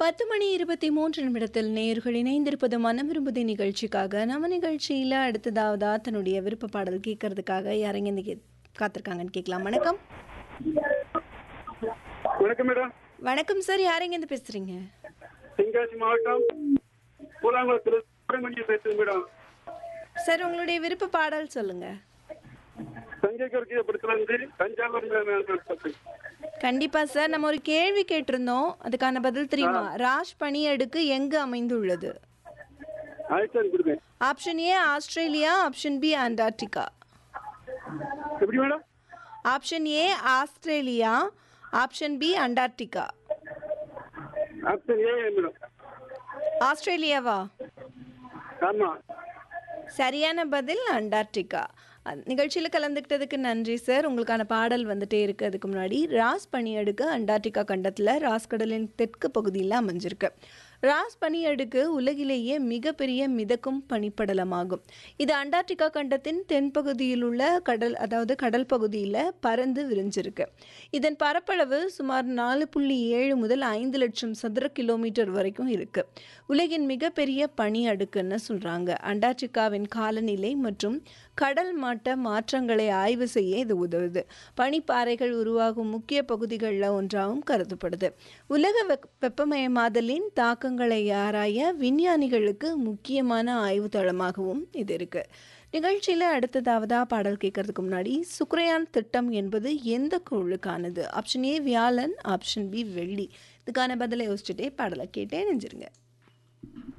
பத்து மணி இருபத்தி மூன்று நிமிடத்தில் நேர்கள் இணைந்திருப்பது மனம் விரும்புதி நிகழ்ச்சிக்காக நம்ம நிகழ்ச்சியில் அடுத்ததாவதா தன்னுடைய விருப்ப பாடல் கேட்கறதுக்காக யாரைங்க இந்த காத்திருக்காங்கன்னு கேட்கலாம் வணக்கம் வணக்கம் மேடம் வணக்கம் சார் யாரைங்க இருந்து பேசுறீங்க தென்காசி மாவட்டம் கூலாங்குளத்தில் சுப்பிரமணியம் பேசுறேன் மேடம் சார் உங்களுடைய விருப்ப பாடல் சொல்லுங்க தஞ்சை கற்கிய படத்துல இருந்து தஞ்சாவூர் மேல கண்டிப்பா சார் நம்ம ஒரு கேள்வி கேட்டிருந்தோம் அதுக்கான பதில் தெரியுமா ராஜ் பனியடுக்கு எங்கு அமைந்துள்ளது ஆயிரத்தி கொடுங்க option A Australia option B Antarctica எப்படி madam option A Australia option B Antarctica option A madam ஆஸ்திரேலியாவா ஆமா சரியான பதில் அண்டார்டிகா நிகழ்ச்சியில் கலந்துக்கிட்டதுக்கு நன்றி சார் உங்களுக்கான பாடல் வந்துட்டே இருக்கு அதுக்கு முன்னாடி ராஸ் பனியடுக்கு அண்டார்டிகா கண்டத்தில் ராஸ் கடலின் தெற்கு பகுதியில் அமைஞ்சிருக்கு ராஸ் பனியடுக்கு உலகிலேயே மிகப்பெரிய மிதக்கும் பனிப்படலமாகும் இது அண்டார்டிகா கண்டத்தின் தென்பகுதியில் உள்ள கடல் அதாவது கடல் பகுதியில் பறந்து விரிஞ்சிருக்கு இதன் பரப்பளவு சுமார் நாலு புள்ளி ஏழு முதல் ஐந்து லட்சம் சதுர கிலோமீட்டர் வரைக்கும் இருக்கு உலகின் மிகப்பெரிய பனி அடுக்குன்னு சொல்றாங்க அண்டார்டிகாவின் காலநிலை மற்றும் கடல் மட்ட மாற்றங்களை ஆய்வு செய்ய இது உதவுது பனிப்பாறைகள் உருவாகும் முக்கிய பகுதிகளில் ஒன்றாகவும் கருதப்படுது உலக வெப் வெப்பமயமாதலின் தாக்கங்களை ஆராய விஞ்ஞானிகளுக்கு முக்கியமான ஆய்வு தளமாகவும் இது இருக்கு நிகழ்ச்சியில் அடுத்ததாவதா பாடல் கேட்கறதுக்கு முன்னாடி சுக்ரையான் திட்டம் என்பது எந்த கோளுக்கானது ஆப்ஷன் ஏ வியாழன் ஆப்ஷன் பி வெள்ளி இதுக்கான பதிலை யோசிச்சுட்டே பாடலை கேட்டே நெஞ்சிருங்க